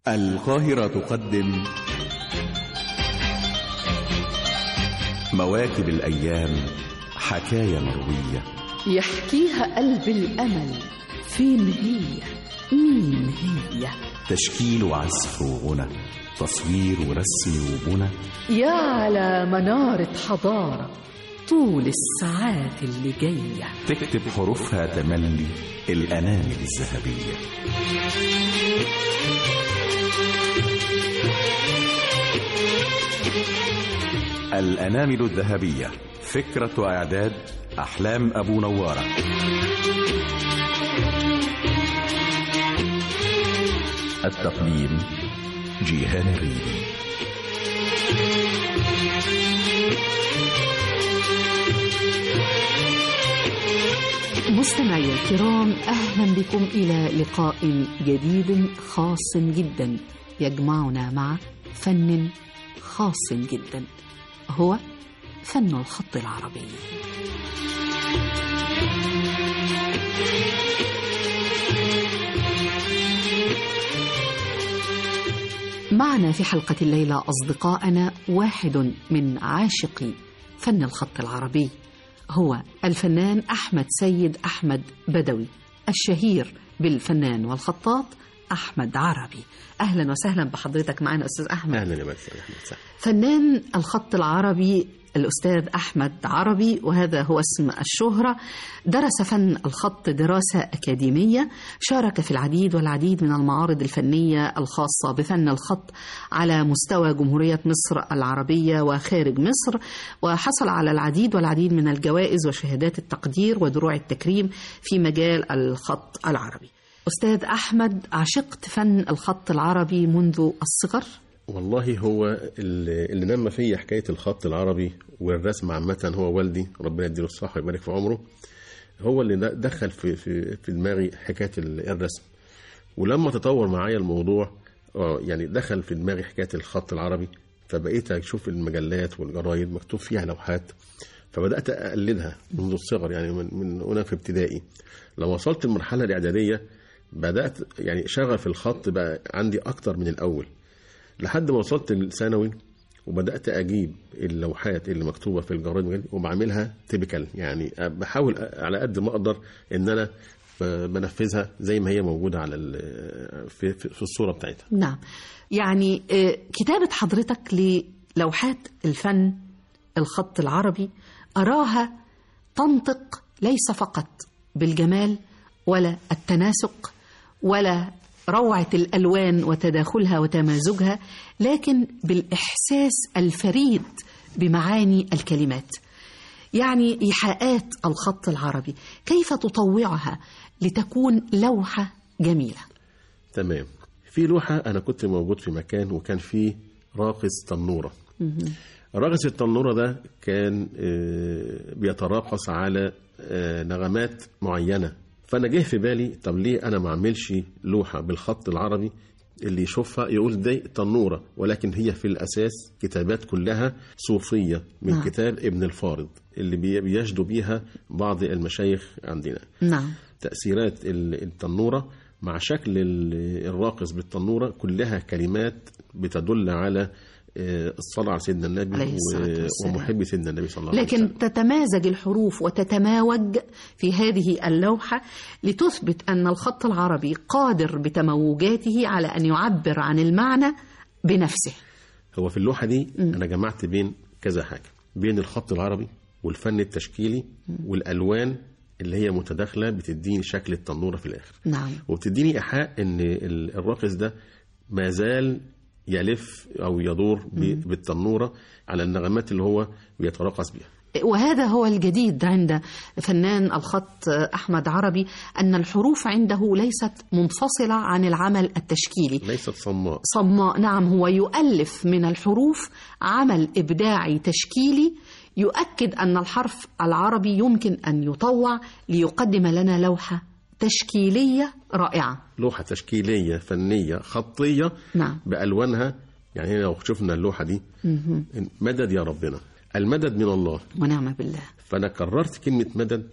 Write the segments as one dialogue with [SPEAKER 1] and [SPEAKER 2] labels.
[SPEAKER 1] القاهرة تقدم مواكب الأيام حكاية مروية
[SPEAKER 2] يحكيها قلب الأمل فين هي مين هي
[SPEAKER 1] تشكيل وعزف وغنى تصوير ورسم وبنى
[SPEAKER 2] يا على منارة حضارة طول الساعات اللي جاية
[SPEAKER 1] تكتب حروفها تملي الأنامل الذهبية الأنامل الذهبية فكرة وإعداد أحلام أبو نوارة التقديم جيهان الريدي
[SPEAKER 2] مستمعي الكرام أهلا بكم إلى لقاء جديد خاص جدا يجمعنا مع فن خاص جدا هو فن الخط العربي معنا في حلقة الليلة أصدقائنا واحد من عاشقي فن الخط العربي هو الفنان أحمد سيد أحمد بدوي الشهير بالفنان والخطاط أحمد عربي أهلا وسهلا بحضرتك معنا أستاذ أحمد
[SPEAKER 3] اهلا يا مدحت اهلا وسهلا
[SPEAKER 2] فنان الخط العربي الأستاذ أحمد عربي وهذا هو اسم الشهرة درس فن الخط دراسة أكاديمية شارك في العديد والعديد من المعارض الفنية الخاصة بفن الخط على مستوى جمهورية مصر العربية وخارج مصر وحصل على العديد والعديد من الجوائز وشهادات التقدير ودروع التكريم في مجال الخط العربي أستاذ أحمد عشقت فن الخط العربي منذ الصغر
[SPEAKER 3] والله هو اللي اللي نمى فيا حكايه الخط العربي والرسم عامه هو والدي ربنا يديله الصحه ويبارك في عمره هو اللي د- دخل في في في دماغي حكايه ال- الرسم ولما تطور معايا الموضوع اه يعني دخل في دماغي حكايه الخط العربي فبقيت اشوف المجلات والجرايد مكتوب فيها لوحات فبدات اقلدها منذ الصغر يعني من من وانا في ابتدائي لما وصلت المرحله الاعداديه بدات يعني شغف الخط بقى عندي اكتر من الاول لحد ما وصلت الثانوي وبدات اجيب اللوحات اللي مكتوبه في الجرايد والمجلات وبعملها تيبيكال يعني بحاول على قد ما اقدر ان انا بنفذها زي ما هي موجوده على ال- في, في, في الصوره بتاعتها
[SPEAKER 2] نعم يعني آه، كتابة حضرتك للوحات الفن الخط العربي أراها تنطق ليس فقط بالجمال ولا التناسق ولا روعة الألوان وتداخلها وتمازجها لكن بالإحساس الفريد بمعاني الكلمات يعني إيحاءات الخط العربي كيف تطوعها لتكون لوحة جميلة
[SPEAKER 3] تمام في لوحه انا كنت موجود في مكان وكان فيه راقص تنوره راقص التنوره ده كان آه، بيتراقص على آه، نغمات معينه فانا جه في بالي طب ليه انا ما اعملش لوحه بالخط العربي اللي يشوفها يقول دي تنوره ولكن هي في الاساس كتابات كلها صوفيه من
[SPEAKER 2] نعم.
[SPEAKER 3] كتاب ابن الفارض اللي بي- بيجدوا بيها بعض المشايخ عندنا
[SPEAKER 2] نعم
[SPEAKER 3] تأثيرات ال- التنورة مع شكل ال- الراقص بالتنورة كلها كلمات بتدل على آه، الصلاة على سيدنا النبي
[SPEAKER 2] عليه الصلاة والسلام.
[SPEAKER 3] ومحب سيدنا النبي صلى الله عليه وسلم
[SPEAKER 2] لكن تتمازج الحروف وتتماوج في هذه اللوحة لتثبت أن الخط العربي قادر بتموجاته على أن يعبر عن المعنى بنفسه
[SPEAKER 3] هو في اللوحة دي أنا جمعت بين كذا حاجة بين الخط العربي والفن التشكيلي والألوان اللي هي متداخلة بتديني شكل التنورة في الآخر
[SPEAKER 2] نعم
[SPEAKER 3] وبتديني إيحاء إن ال- الراقص ده ما زال يلف أو يدور ب- بالتنورة على النغمات اللي هو بيتراقص بيها
[SPEAKER 2] وهذا هو الجديد عند فنان الخط أحمد عربي أن الحروف عنده ليست منفصلة عن العمل التشكيلي
[SPEAKER 3] ليست صماء
[SPEAKER 2] صماء نعم هو يؤلف من الحروف عمل إبداعي تشكيلي يؤكد أن الحرف العربي يمكن أن يطوع ليقدم لنا لوحة تشكيلية رائعة
[SPEAKER 3] لوحة تشكيلية فنية خطية
[SPEAKER 2] نعم
[SPEAKER 3] بألوانها يعني هنا لو شفنا اللوحة دي مدد يا ربنا المدد من الله
[SPEAKER 2] ونعم بالله
[SPEAKER 3] فأنا كررت كلمة مدد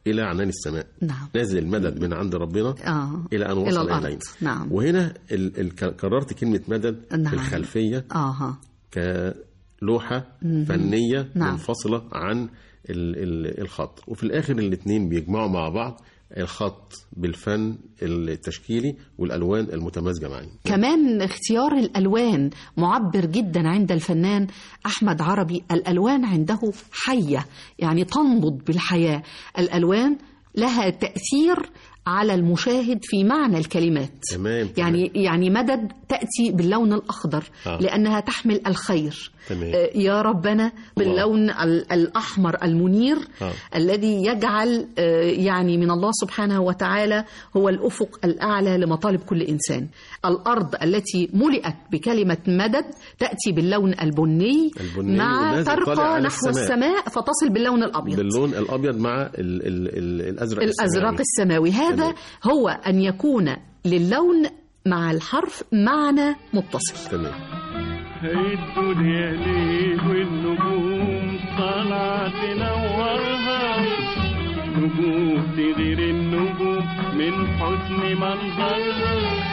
[SPEAKER 3] الى عنان السماء
[SPEAKER 2] نعم
[SPEAKER 3] نازل المدد من عند ربنا
[SPEAKER 2] آه.
[SPEAKER 3] الى ان
[SPEAKER 2] إلى
[SPEAKER 3] وصل
[SPEAKER 2] الأرض
[SPEAKER 3] الينا
[SPEAKER 2] نعم
[SPEAKER 3] وهنا ال... ال... كررت كلمه مدد
[SPEAKER 2] نعم.
[SPEAKER 3] في الخلفيه
[SPEAKER 2] آه
[SPEAKER 3] كلوحه فنيه
[SPEAKER 2] نعم.
[SPEAKER 3] منفصله عن ال... ال... الخط وفي الاخر الاثنين بيجمعوا مع بعض الخط بالفن التشكيلي والالوان المتمازجه معا
[SPEAKER 2] كمان اختيار الألوان معبر جدا عند الفنان أحمد عربي الألوان عنده حية يعني تنبض بالحياة الألوان لها تأثير على المشاهد في معنى الكلمات
[SPEAKER 3] تمام
[SPEAKER 2] يعني يعني مدد تأتي باللون الأخضر
[SPEAKER 3] آه.
[SPEAKER 2] لأنها تحمل الخير
[SPEAKER 3] تمام.
[SPEAKER 2] آه، يا ربنا باللون ال- الأحمر المنير
[SPEAKER 3] آه.
[SPEAKER 2] الذي يجعل آه، يعني من الله سبحانه وتعالى هو الأفق الأعلى لمطالب كل إنسان الأرض التي ملئت بكلمة مدد تأتي باللون البني,
[SPEAKER 3] البني
[SPEAKER 2] مع
[SPEAKER 3] ونازل طالع
[SPEAKER 2] ترقى
[SPEAKER 3] على
[SPEAKER 2] نحو
[SPEAKER 3] السماء.
[SPEAKER 2] السماء فتصل باللون الأبيض
[SPEAKER 3] باللون الابيض مع ال... ال... ال... الازرق
[SPEAKER 2] الأزرق
[SPEAKER 3] السماوي.
[SPEAKER 2] السماوي هذا
[SPEAKER 3] تمام.
[SPEAKER 2] هو أن يكون للون مع الحرف معنى متصل
[SPEAKER 3] تمام
[SPEAKER 4] هي الدنيا ليه والنجوم طالعة تنورها نجوم تغير النجوم من حسن منظرها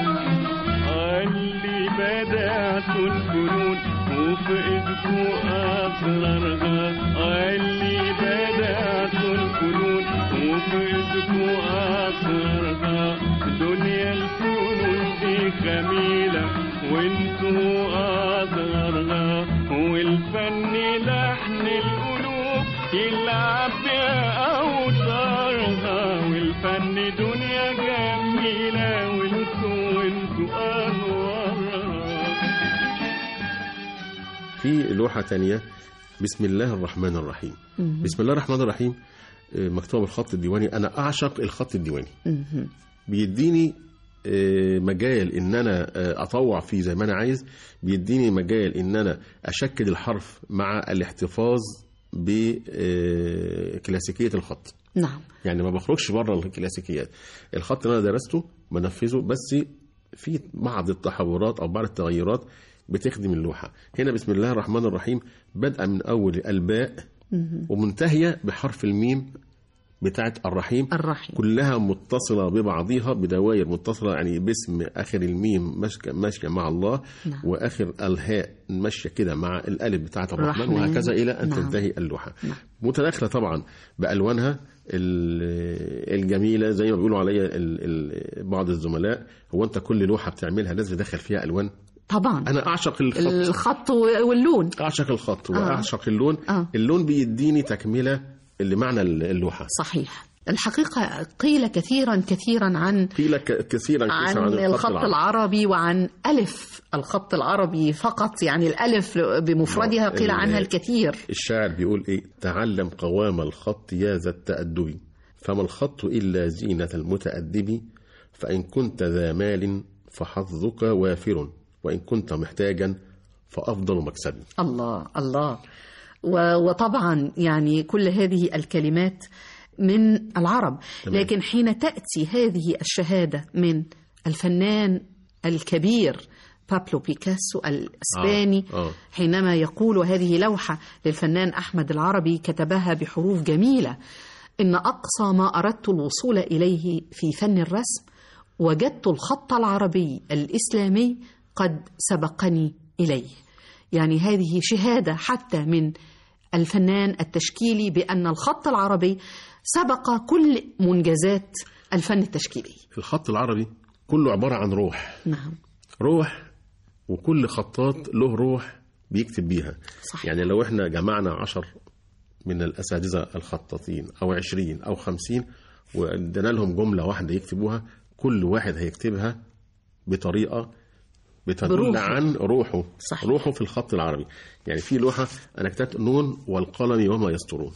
[SPEAKER 4] اللي بدأت الفنون وفي ايدكو أسرارها اللي بدأت الفنون وفي ايدكو أسرارها دنيا الفنون دي جميلة وانتو أصغرها والفن لحن القلوب يلعب بأوتارها والفن دنيا جميلة وانتو وانتو أنوارها
[SPEAKER 3] في لوحة تانية بسم الله الرحمن الرحيم بسم الله الرحمن الرحيم آه، مكتوب بالخط الديواني أنا أعشق الخط الديواني بيديني آه، مجال ان انا آه، اطوع فيه زي ما انا عايز بيديني مجال ان انا اشكل الحرف مع الاحتفاظ بكلاسيكيه الخط
[SPEAKER 2] نعم
[SPEAKER 3] يعني ما بخرجش بره الكلاسيكيات الخط اللي انا درسته بنفذه بس في بعض التحورات او بعض التغيرات بتخدم اللوحه هنا بسم الله الرحمن الرحيم بادئه من اول الباء ومنتهيه بحرف الميم بتاعت الرحيم
[SPEAKER 2] الرحيم
[SPEAKER 3] كلها متصلة ببعضها بدوائر متصلة يعني باسم آخر الميم ماشية ماشية مع الله
[SPEAKER 2] نعم.
[SPEAKER 3] وآخر الهاء ماشية كده مع الألف بتاعة الرحمن
[SPEAKER 2] الرحمن.
[SPEAKER 3] وهكذا إلى أن
[SPEAKER 2] نعم.
[SPEAKER 3] تنتهي اللوحة
[SPEAKER 2] نعم.
[SPEAKER 3] متداخلة طبعا بألوانها ال- الجميلة زي ما بيقولوا عليا ال- ال- بعض الزملاء هو أنت كل لوحة بتعملها لازم تدخل فيها ألوان
[SPEAKER 2] طبعا
[SPEAKER 3] أنا أعشق الخط
[SPEAKER 2] الخط واللون
[SPEAKER 3] أعشق الخط
[SPEAKER 2] آه.
[SPEAKER 3] وأعشق اللون
[SPEAKER 2] آه.
[SPEAKER 3] اللون بيديني تكملة لمعنى اللوحة
[SPEAKER 2] صحيح الحقيقة قيل كثيرا كثيرا عن
[SPEAKER 3] قيل ك- كثيرا
[SPEAKER 2] عن
[SPEAKER 3] كثيرا
[SPEAKER 2] الخط
[SPEAKER 3] العربي.
[SPEAKER 2] العربي وعن ألف الخط العربي فقط يعني الألف بمفردها قيل
[SPEAKER 3] ال-
[SPEAKER 2] عنها الكثير
[SPEAKER 3] الشاعر بيقول ايه تعلم قوام الخط يا ذا التأدب فما الخط إلا زينة المتأدب فإن كنت ذا مال فحظك وافر وإن كنت محتاجا فأفضل مكسب
[SPEAKER 2] الله الله و- وطبعا يعني كل هذه الكلمات من العرب
[SPEAKER 3] تمام.
[SPEAKER 2] لكن حين تأتي هذه الشهادة من الفنان الكبير بابلو بيكاسو الإسباني
[SPEAKER 3] آه، آه.
[SPEAKER 2] حينما يقول هذه لوحة للفنان أحمد العربي كتبها بحروف جميلة إن أقصى ما أردت الوصول إليه في فن الرسم وجدت الخط العربي الإسلامي قد سبقني إليه يعني هذه شهادة حتى من الفنان التشكيلي بأن الخط العربي سبق كل منجزات الفن التشكيلي
[SPEAKER 3] الخط العربي كله عبارة عن روح
[SPEAKER 2] نعم
[SPEAKER 3] روح وكل خطاط له روح بيكتب بيها
[SPEAKER 2] صحيح.
[SPEAKER 3] يعني لو احنا جمعنا عشر من الأساتذة الخطاطين أو عشرين أو خمسين وادينا لهم جملة واحدة يكتبوها كل واحد هيكتبها بطريقة بتدل
[SPEAKER 2] بروحه.
[SPEAKER 3] عن روحه
[SPEAKER 2] صحيح.
[SPEAKER 3] روحه في الخط العربي يعني في لوحة أنا كتبت نون والقلم وما يسطرون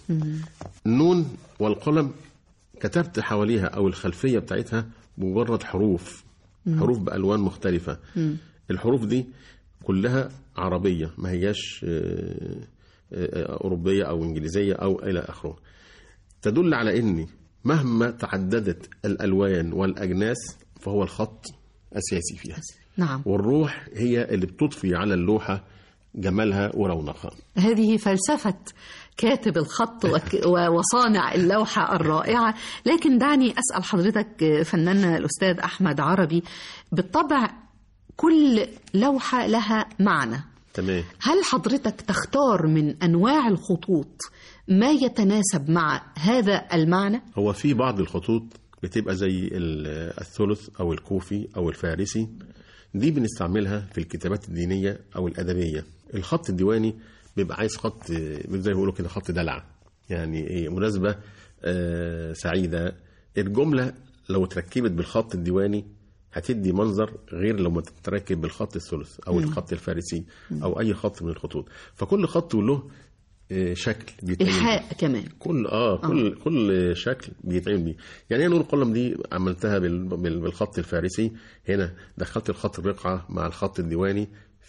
[SPEAKER 3] النون والقلم كتبت حواليها أو الخلفية بتاعتها مجرد حروف حروف بألوان مختلفة الحروف دي كلها عربية ما هياش آه، آه، أوروبية أو إنجليزية أو إلى آخره تدل على أن مهما تعددت الألوان والأجناس فهو الخط أساسي فيها
[SPEAKER 2] نعم
[SPEAKER 3] والروح هي اللي بتضفي على اللوحة جمالها ورونقها
[SPEAKER 2] هذه فلسفة كاتب الخط وك- وصانع اللوحة الرائعة لكن دعني أسأل حضرتك فنان الأستاذ أحمد عربي بالطبع كل لوحة لها معنى
[SPEAKER 3] تمام
[SPEAKER 2] هل حضرتك تختار من أنواع الخطوط ما يتناسب مع هذا المعنى؟
[SPEAKER 3] هو في بعض الخطوط بتبقى زي ال- الثلث او الكوفي او الفارسي دي بنستعملها في الكتابات الدينيه او الادبيه الخط الديواني بيبقى عايز خط زي ما بيقولوا كده خط دلع يعني ايه مناسبه آه سعيده الجمله لو اتركبت بالخط الديواني هتدي منظر غير لما تتركب بالخط الثلث او الخط الفارسي او اي خط من الخطوط فكل خط له آه، شكل بيتعمل بيه.
[SPEAKER 2] الحاء كمان
[SPEAKER 3] كل اه كل آه. كل شكل بيتعمل بيه يعني انا نور القلم دي عملتها بال- بال- بالخط الفارسي هنا دخلت الخط الرقعه مع الخط الديواني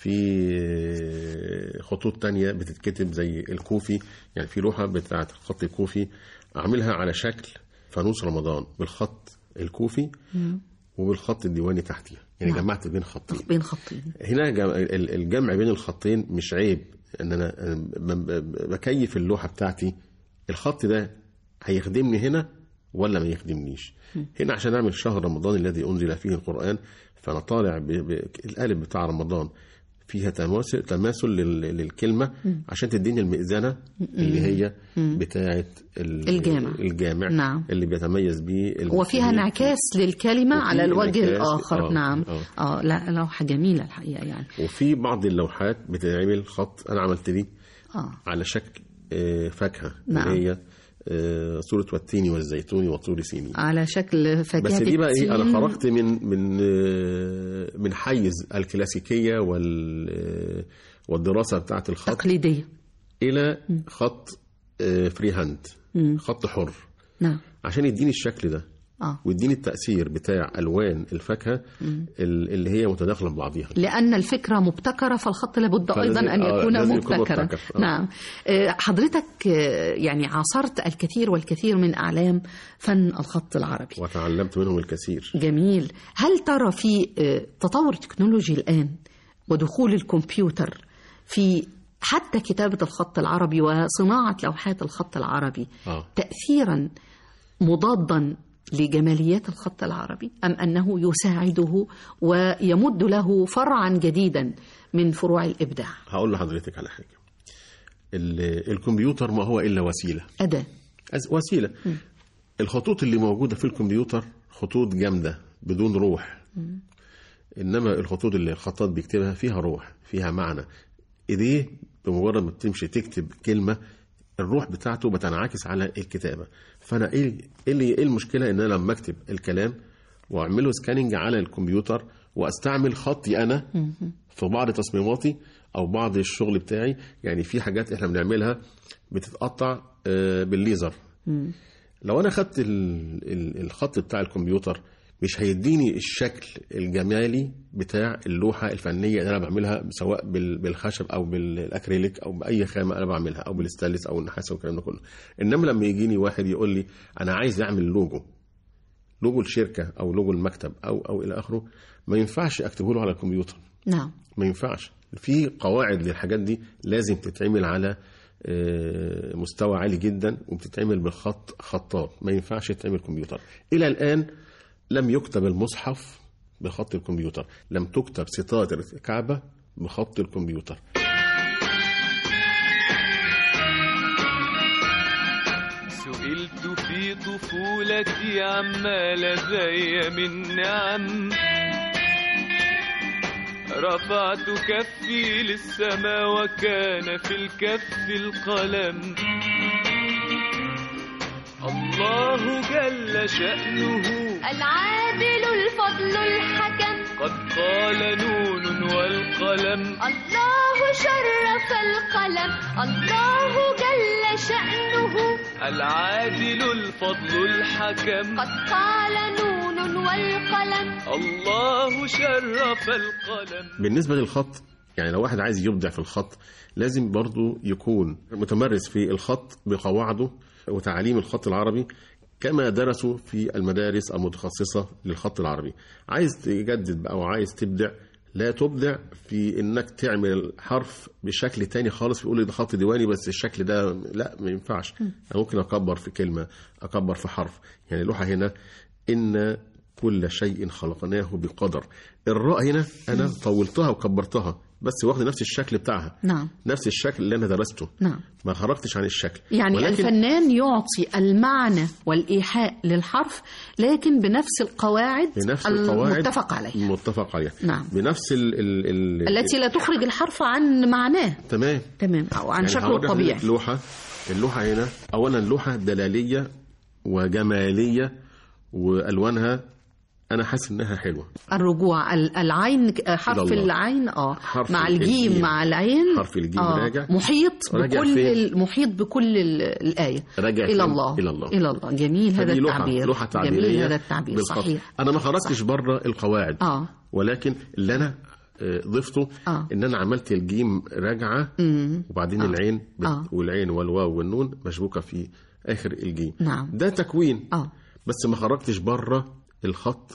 [SPEAKER 3] في خطوط تانية بتتكتب زي الكوفي يعني في لوحة بتاعة الخط الكوفي أعملها على شكل فانوس رمضان بالخط الكوفي وبالخط الديواني تحتيها يعني
[SPEAKER 2] نعم.
[SPEAKER 3] جمعت بين خطين
[SPEAKER 2] بين خطين
[SPEAKER 3] هنا جم- ال- الجمع بين الخطين مش عيب ان انا أنا ب- ب- بكيف اللوحه بتاعتي الخط ده هيخدمني هنا ولا ما يخدمنيش هنا عشان اعمل شهر رمضان الذي انزل فيه القران فانا طالع ب- ب- القالب بتاع رمضان فيها تماثل تماثل لل- للكلمه عشان تديني المئذنه اللي هي بتاعه ال-
[SPEAKER 2] الجامع.
[SPEAKER 3] الجامع
[SPEAKER 2] نعم.
[SPEAKER 3] اللي بيتميز بيه
[SPEAKER 2] وفيها
[SPEAKER 3] المسلمين.
[SPEAKER 2] انعكاس للكلمة
[SPEAKER 3] وفي
[SPEAKER 2] على الوجه
[SPEAKER 3] انعكاس،
[SPEAKER 2] الآخر
[SPEAKER 3] آه،
[SPEAKER 2] نعم
[SPEAKER 3] آه.
[SPEAKER 2] آه لا لوحة جميلة الحقيقة يعني
[SPEAKER 3] وفي بعض اللوحات بتتعمل خط انا عملت دي
[SPEAKER 2] آه
[SPEAKER 3] على شكل آه، فاكهه
[SPEAKER 2] نعم.
[SPEAKER 3] اللي هي آه، صوره والتين والزيتون وطور سينين
[SPEAKER 2] على شكل فاكهة
[SPEAKER 3] بس دي بقى ايه
[SPEAKER 2] التين.
[SPEAKER 3] انا خرجت من من آه، من حيز الكلاسيكيه وال آه، والدراسه بتاعه الخط
[SPEAKER 2] تقليدية
[SPEAKER 3] الى خط آه، فري هاند خط حر
[SPEAKER 2] نعم
[SPEAKER 3] عشان يديني الشكل ده
[SPEAKER 2] آه
[SPEAKER 3] ويديني التاثير بتاع الوان الفاكهه ال- اللي هي متداخله ببعضيها
[SPEAKER 2] لأن الفكرة مبتكرة فالخط لابد
[SPEAKER 3] فلازم-
[SPEAKER 2] أيضا أن
[SPEAKER 3] آه،
[SPEAKER 2] يكون
[SPEAKER 3] لازم يكون
[SPEAKER 2] مبتكرا
[SPEAKER 3] مبتكر، آه.
[SPEAKER 2] نعم آه، حضرتك آه، يعني عاصرت الكثير والكثير من أعلام فن الخط العربي
[SPEAKER 3] وتعلمت منهم الكثير
[SPEAKER 2] جميل هل ترى في آه، تطور التكنولوجي الآن ودخول الكمبيوتر في حتى كتابة الخط العربي وصناعة لوحات الخط العربي
[SPEAKER 3] آه.
[SPEAKER 2] تأثيرا مضادا لجماليات الخط العربي أم أنه يساعده ويمد له فرعا جديدا من فروع الإبداع
[SPEAKER 3] هقول لحضرتك على حاجه ال- الكمبيوتر ما هو الا وسيله
[SPEAKER 2] أداة
[SPEAKER 3] أز- وسيله الخطوط اللي موجوده في الكمبيوتر خطوط جامده بدون روح انما الخطوط اللي الخطاط بيكتبها فيها روح فيها معنى ايديه بمجرد ما بتمشي تكتب كلمه الروح بتاعته بتنعكس على الكتابه فانا ايه إيه اللي ايه المشكله ان انا لما اكتب الكلام واعمله سكاننج على الكمبيوتر واستعمل خطي انا في بعض تصميماتي او بعض الشغل بتاعي يعني في حاجات احنا بنعملها بتتقطع آه، بالليزر لو انا خدت ال- ال- الخط بتاع الكمبيوتر مش هيديني الشكل الجمالي بتاع اللوحه الفنيه اللي انا بعملها سواء بال- بالخشب او بالاكريليك او باي خامه انا بعملها او بالستانلس او النحاس والكلام ده كله انما لما يجيني واحد يقول لي انا عايز اعمل لوجو لوجو الشركه او لوجو المكتب او او الى اخره ما ينفعش اكتبه له على الكمبيوتر
[SPEAKER 2] نعم
[SPEAKER 3] ما ينفعش في قواعد للحاجات دي لازم تتعمل على آه، مستوى عالي جدا وبتتعمل بالخط خطاط ما ينفعش تتعمل كمبيوتر الى الان لم يكتب المصحف بخط الكمبيوتر لم تكتب ستار الكعبه بخط الكمبيوتر
[SPEAKER 4] سئلت في طفولتي عما لدي من نعم رفعت كفي للسماء وكان في الكف القلم الله جل شأنه
[SPEAKER 5] العادل الفضل الحكم
[SPEAKER 4] قد قال نون والقلم
[SPEAKER 5] الله شرف القلم الله جل شأنه
[SPEAKER 4] العادل الفضل الحكم
[SPEAKER 5] قد قال نون والقلم
[SPEAKER 4] الله شرف القلم
[SPEAKER 3] بالنسبه للخط يعني لو واحد عايز يبدع في الخط لازم برضو يكون متمرس في الخط بقواعده وتعاليم الخط العربي كما درسوا في المدارس المتخصصة للخط العربي عايز تجدد بقى وعايز تبدع لا تبدع في انك تعمل الحرف بشكل تاني خالص يقول لي ده خط ديواني بس الشكل ده لا ما ينفعش انا ممكن اكبر في كلمه اكبر في حرف يعني اللوحه هنا ان كل شيء خلقناه بقدر الراء هنا انا طولتها وكبرتها بس واخد نفس الشكل بتاعها
[SPEAKER 2] نعم
[SPEAKER 3] نفس الشكل اللي انا درسته
[SPEAKER 2] نعم
[SPEAKER 3] ما خرجتش عن الشكل
[SPEAKER 2] يعني
[SPEAKER 3] ولكن
[SPEAKER 2] الفنان يعطي المعنى والإيحاء للحرف لكن بنفس القواعد
[SPEAKER 3] بنفس القواعد
[SPEAKER 2] المتفق عليها
[SPEAKER 3] متفق عليها
[SPEAKER 2] نعم.
[SPEAKER 3] بنفس ال ال ال
[SPEAKER 2] التي لا تخرج الحرف عن معناه
[SPEAKER 3] تمام
[SPEAKER 2] تمام أو عن
[SPEAKER 3] يعني
[SPEAKER 2] شكله
[SPEAKER 3] هوري
[SPEAKER 2] الطبيعي
[SPEAKER 3] حضرتك لوحة اللوحة هنا أولا لوحة دلالية وجمالية وألوانها أنا حاسس إنها حلوة
[SPEAKER 2] الرجوع ال- العين حرف
[SPEAKER 3] إلى الله.
[SPEAKER 2] العين اه
[SPEAKER 3] حرف
[SPEAKER 2] مع
[SPEAKER 3] الجيم.
[SPEAKER 2] الجيم مع العين
[SPEAKER 3] حرف الجيم
[SPEAKER 2] آه
[SPEAKER 3] راجع.
[SPEAKER 2] محيط
[SPEAKER 3] راجع
[SPEAKER 2] بكل
[SPEAKER 3] فين؟
[SPEAKER 2] ال- محيط بكل ال- الآية
[SPEAKER 3] راجع
[SPEAKER 2] إلى
[SPEAKER 3] فين؟
[SPEAKER 2] الله
[SPEAKER 3] إلى الله.
[SPEAKER 2] إلى الله جميل هذا
[SPEAKER 3] فدي لوحة
[SPEAKER 2] التعبير
[SPEAKER 3] لوحة تعبيرية
[SPEAKER 2] جميل هذا التعبير
[SPEAKER 3] بالخط.
[SPEAKER 2] صحيح
[SPEAKER 3] أنا ما خرجتش بره القواعد
[SPEAKER 2] اه
[SPEAKER 3] ولكن اللي أنا آه، ضفته
[SPEAKER 2] آه.
[SPEAKER 3] إن أنا عملت الجيم راجعة
[SPEAKER 2] مم.
[SPEAKER 3] وبعدين العين بت...
[SPEAKER 2] آه.
[SPEAKER 3] والعين والواو والنون مشبوكة في آخر الجيم
[SPEAKER 2] نعم.
[SPEAKER 3] ده تكوين
[SPEAKER 2] اه
[SPEAKER 3] بس ما خرجتش بره الخط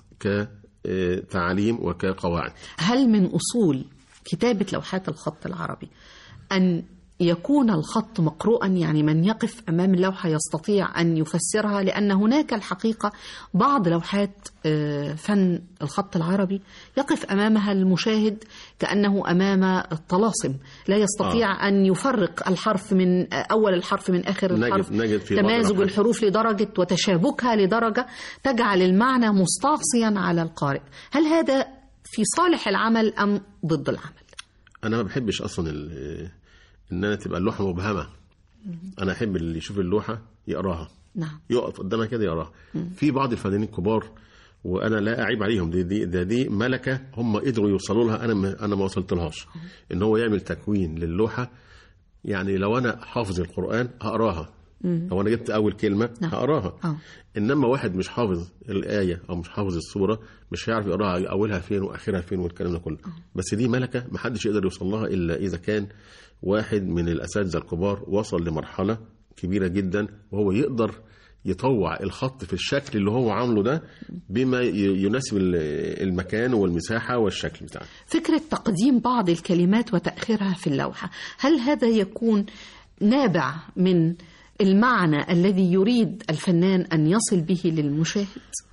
[SPEAKER 3] كتعليم وكقواعد
[SPEAKER 2] هل من أصول كتابة لوحات الخط العربي أن يكون الخط مقروءا يعني من يقف أمام اللوحة يستطيع أن يفسرها لأن هناك الحقيقة بعض لوحات آه، فن الخط العربي يقف أمامها المشاهد كأنه أمام الطلاسم لا يستطيع أن يفرق الحرف من آه، أول الحرف من آخر
[SPEAKER 3] نجد-
[SPEAKER 2] الحرف
[SPEAKER 3] نجد في بعض
[SPEAKER 2] تمازج
[SPEAKER 3] الأوقات.
[SPEAKER 2] الحروف لدرجة وتشابكها لدرجة تجعل المعنى مستعصيا على القارئ هل هذا في صالح العمل أم ضد العمل
[SPEAKER 3] انا ما بحبش اصلا ال- ان انا تبقى اللوحه مبهمه انا احب اللي يشوف اللوحه يقراها
[SPEAKER 2] نعم
[SPEAKER 3] يقف قدامها كده يقراها في بعض الفنانين الكبار وانا لا اعيب عليهم دي دي ده دي ملكه هم قدروا يوصلوا لها انا ما انا ما وصلت لهاش ان هو يعمل تكوين للوحه يعني لو انا حافظ القران هقراها لو انا جبت اول كلمه
[SPEAKER 2] نعم.
[SPEAKER 3] هقراها
[SPEAKER 2] آه.
[SPEAKER 3] انما واحد مش حافظ الايه او مش حافظ السوره مش هيعرف يقراها اولها فين واخرها فين والكلام ده كله بس دي ملكه محدش يقدر يوصل لها الا اذا كان واحد من الاساتذه الكبار وصل لمرحله كبيره جدا وهو يقدر يطوع الخط في الشكل اللي هو عامله ده بما ي- يناسب ال- المكان والمساحه والشكل بتاعه
[SPEAKER 2] فكرة تقديم بعض الكلمات وتأخيرها في اللوحة هل هذا يكون نابع من المعنى الذي يريد الفنان أن يصل به للمشاهد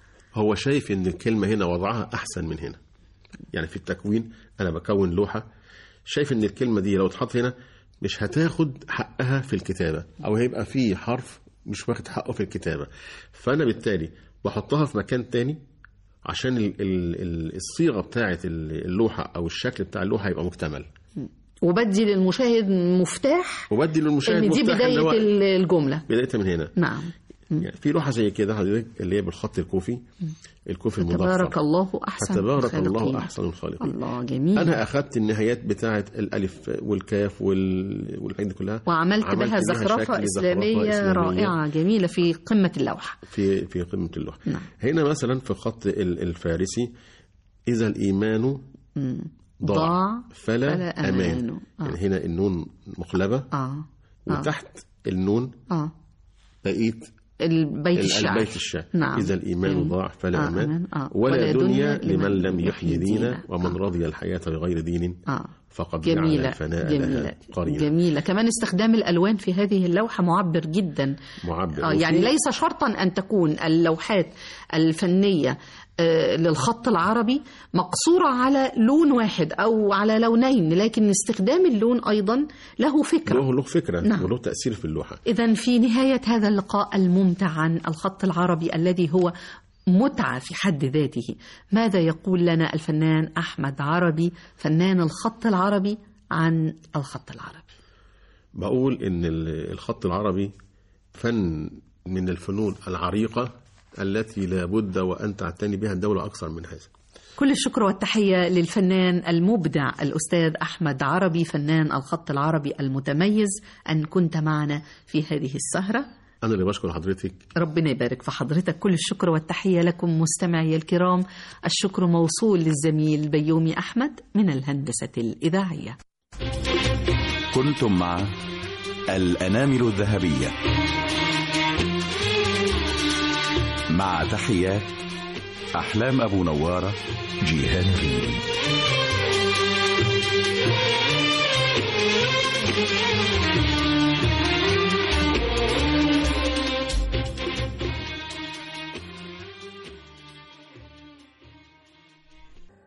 [SPEAKER 3] هو شايف ان الكلمه هنا وضعها احسن من هنا يعني في التكوين انا بكون لوحه شايف ان الكلمه دي لو اتحط هنا مش هتاخد حقها في الكتابه او هيبقى في حرف مش واخد حقه في الكتابه فانا بالتالي بحطها في مكان تاني عشان ال- ال- ال- الصيغه بتاعه ال- اللوحه او الشكل بتاع اللوحه يبقى مكتمل
[SPEAKER 2] وبدي للمشاهد مفتاح
[SPEAKER 3] وبدي للمشاهد
[SPEAKER 2] ان دي
[SPEAKER 3] مفتاح إن
[SPEAKER 2] بداية
[SPEAKER 3] هو-
[SPEAKER 2] الجملة
[SPEAKER 3] بدايتها من هنا
[SPEAKER 2] نعم
[SPEAKER 3] يعني في لوحه زي كده حضرتك اللي هي بالخط الكوفي الكوفي المضفر
[SPEAKER 2] تبارك الله أحسن
[SPEAKER 3] فتبارك
[SPEAKER 2] الخالقين.
[SPEAKER 3] الله احسن الخالقين
[SPEAKER 2] الله جميل
[SPEAKER 3] انا اخذت النهايات بتاعه الالف والكاف وال... والحاجات دي كلها
[SPEAKER 2] وعملت
[SPEAKER 3] عملت
[SPEAKER 2] بها
[SPEAKER 3] بيها
[SPEAKER 2] زخرفة
[SPEAKER 3] شكل
[SPEAKER 2] إسلامية,
[SPEAKER 3] زخرفة إسلامية
[SPEAKER 2] رائعة جميلة في قمة اللوحة
[SPEAKER 3] في في قمه اللوحه
[SPEAKER 2] نعم.
[SPEAKER 3] هنا مثلا في الخط ال- الفارسي اذا الايمان ضاع,
[SPEAKER 2] ضاع
[SPEAKER 3] فلا,
[SPEAKER 2] فلا
[SPEAKER 3] امان,
[SPEAKER 2] أمان. آه.
[SPEAKER 3] يعني هنا النون مقلبه
[SPEAKER 2] آه آه
[SPEAKER 3] وتحت النون
[SPEAKER 2] آه
[SPEAKER 3] بقيت
[SPEAKER 2] البيت
[SPEAKER 3] ال-
[SPEAKER 2] الشعر
[SPEAKER 3] البيت الشعر
[SPEAKER 2] نعم.
[SPEAKER 3] إذا الإيمان
[SPEAKER 2] جميل.
[SPEAKER 3] ضاع فلا
[SPEAKER 2] آه،
[SPEAKER 3] أمان
[SPEAKER 2] أمان. آه.
[SPEAKER 3] ولا دنيا لمن لم يحيي دينا ومن
[SPEAKER 2] آه.
[SPEAKER 3] رضي الحياة بغير دين
[SPEAKER 2] آه.
[SPEAKER 3] فقد جعل
[SPEAKER 2] جميلة
[SPEAKER 3] الفناء
[SPEAKER 2] جميلة
[SPEAKER 3] لها قرينا
[SPEAKER 2] جميلة كمان استخدام الألوان في هذه اللوحة معبر جدا
[SPEAKER 3] معبر
[SPEAKER 2] آه يعني
[SPEAKER 3] وفي-
[SPEAKER 2] ليس شرطا أن تكون اللوحات الفنية آه، للخط العربي مقصورة على لون واحد أو على لونين لكن استخدام اللون أيضا له فكرة
[SPEAKER 3] له له فكرة
[SPEAKER 2] نعم.
[SPEAKER 3] وله تأثير في اللوحة
[SPEAKER 2] إذا في نهاية هذا اللقاء الممتع عن الخط العربي الذي هو متعة في حد ذاته ماذا يقول لنا الفنان أحمد عربي فنان الخط العربي عن الخط العربي
[SPEAKER 3] بقول إن ال- الخط العربي فن من الفنون العريقة التي لا بد وأن تعتني بها الدولة أكثر من هذا
[SPEAKER 2] كل الشكر والتحية للفنان المبدع الأستاذ أحمد عربي فنان الخط العربي المتميز أن كنت معنا في هذه السهرة
[SPEAKER 3] أنا اللي بشكر حضرتك
[SPEAKER 2] ربنا يبارك في حضرتك كل الشكر والتحية لكم مستمعي الكرام الشكر موصول للزميل بيومي أحمد من الهندسة الإذاعية
[SPEAKER 1] كنتم مع الأنامل الذهبية مع تحيات أحلام أبو نوارة جيهان ريدي